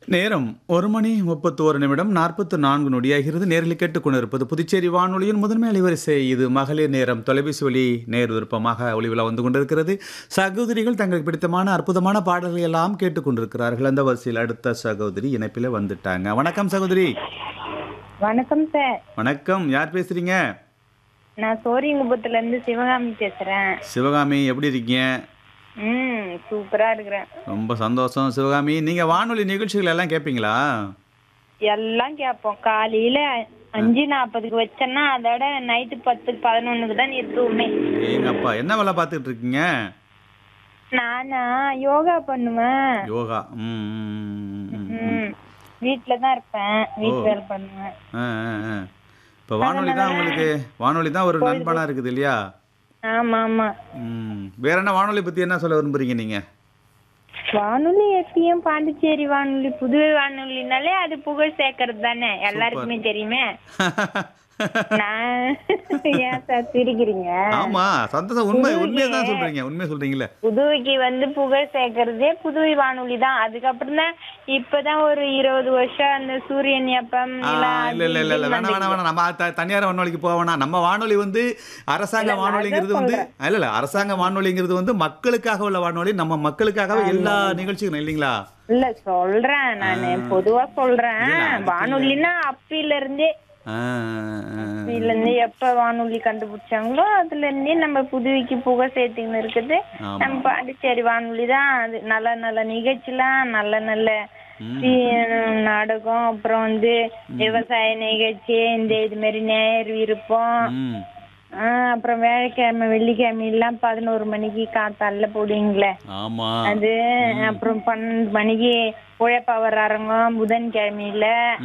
நேரம் ஒரு மணி முப்பத்தோரு நிமிடம் நாற்பத்து நான்கு நொடியாகிறது நேரில் கேட்டுக்கொண்டிருப்பது புதுச்சேரி வானொலியின் முதன்மை அலைவரிசை இது மகளிர் நேரம் தொலைபேசி ஒலி நேர் விருப்பமாக ஒளிவிழா வந்து கொண்டிருக்கிறது சகோதரிகள் தங்களுக்கு பிடித்தமான அற்புதமான பாடல்களை எல்லாம் கேட்டுக்கொண்டிருக்கிறார்கள் அந்த வரிசையில் அடுத்த சகோதரி இணைப்பில் வந்துட்டாங்க வணக்கம் சகோதரி வணக்கம் சார் வணக்கம் யார் பேசுறீங்க நான் சோரியங்குப்பத்துல இருந்து சிவகாமி பேசுறேன் சிவகாமி எப்படி இருக்கீங்க ம் சூப்பரா இருக்கிறேன் ரொம்ப சந்தோஷம் சிவகாமி நீங்க வானொலி நிகழ்ச்சிகள் எல்லாம் கேட்பீங்களா எல்லாம் கேட்போம் காலையில அஞ்சு நாற்பதுக்கு வச்சேன்னா அதோட நைட்டு பத்துக்கு பதினொன்னுக்கு தான் நிறுத்துவோமே எங்கப்பா என்ன வேலை பார்த்துட்டு இருக்கீங்க நானா யோகா பண்ணுவேன் யோகா ம் ம், ம், ம். ம் வீட்டில தான் இருப்பேன் வீட்டு வேலை பண்ணுவேன் ஆ ஆ ஆ இப்போ வானொலி தான் உங்களுக்கு வானொலி தான் ஒரு நண்பனா இருக்குது இல்லையா ஆமா ஆமா ம் வேற என்ன வானொலி பத்தி என்ன சொல்ல விரும்புறீங்க நீங்க வானொலி எப்பயும் பாண்டிச்சேரி வானொலி புதுவை வானொலினாலே அது புகழ் சேர்க்கறது தானே எல்லாருக்குமே தெரியுமே நான் ஏன் சார் சிரிக்கிறீங்க ஆமா சந்தோஷம் உண்மை உண்மையை தான் சொல்றீங்க உண்மையை சொல்றீங்களே புதுவைக்கு வந்து புகழ் சேர்க்கறதே புதுவை வானொலி தான் அதுக்கப்புறம் தான் இப்பதான் ஒரு இருபது வருஷம் அந்த சூரியன் எப்பம் ஆ, இல்ல இல்ல இல்ல இல்ல வேணாம் வேணாம் வேணாம் நம்ம த- தனியார் வானொலிக்கு போக வேணாம் நம்ம வானொலி வந்து அரசாங்க வானொலிங்கிறது வந்து இல்ல இல்ல அரசாங்க வானொலிங்கிறது வந்து மக்களுக்காக உள்ள வானொலி நம்ம மக்களுக்காகவே எல்லா நிகழ்ச்சிகளும் இல்லைங்களா இல்ல சொல்றேன் நானு பொதுவா சொல்றேன் வானொலின்னா அப்பில இருந்தே ஆ, ஆ, ஆ. அப்பில இருந்து எப்ப வானொலி கண்டுபிடிச்சாங்களோ அதுல இருந்தே நம்ம புதுவைக்கு புகழ் சேர்த்துன்னு இருக்குது ஆமா. நம்ம பாண்டிச்சேரி வானொலி தான் அது நல்ல நல்ல நிகழ்ச்சிலாம் நல்ல நல்ல சி- நாடகம் அப்புறம் வந்து விவசாய நிகழ்ச்சி இந்த இது மாதிரி நேர் விருப்பம் ம் ஆஹ் அப்புறம் வேலைக்கிழமை வெள்ளிக்கிழமை எல்லாம் பதினோரு மணிக்கு காத்தால போடுவீங்களே ஆமா அது அப்புறம் பன்னெண்டு மணிக்கு உழைப்பவர் அரங்கம் புதன்கிழமையில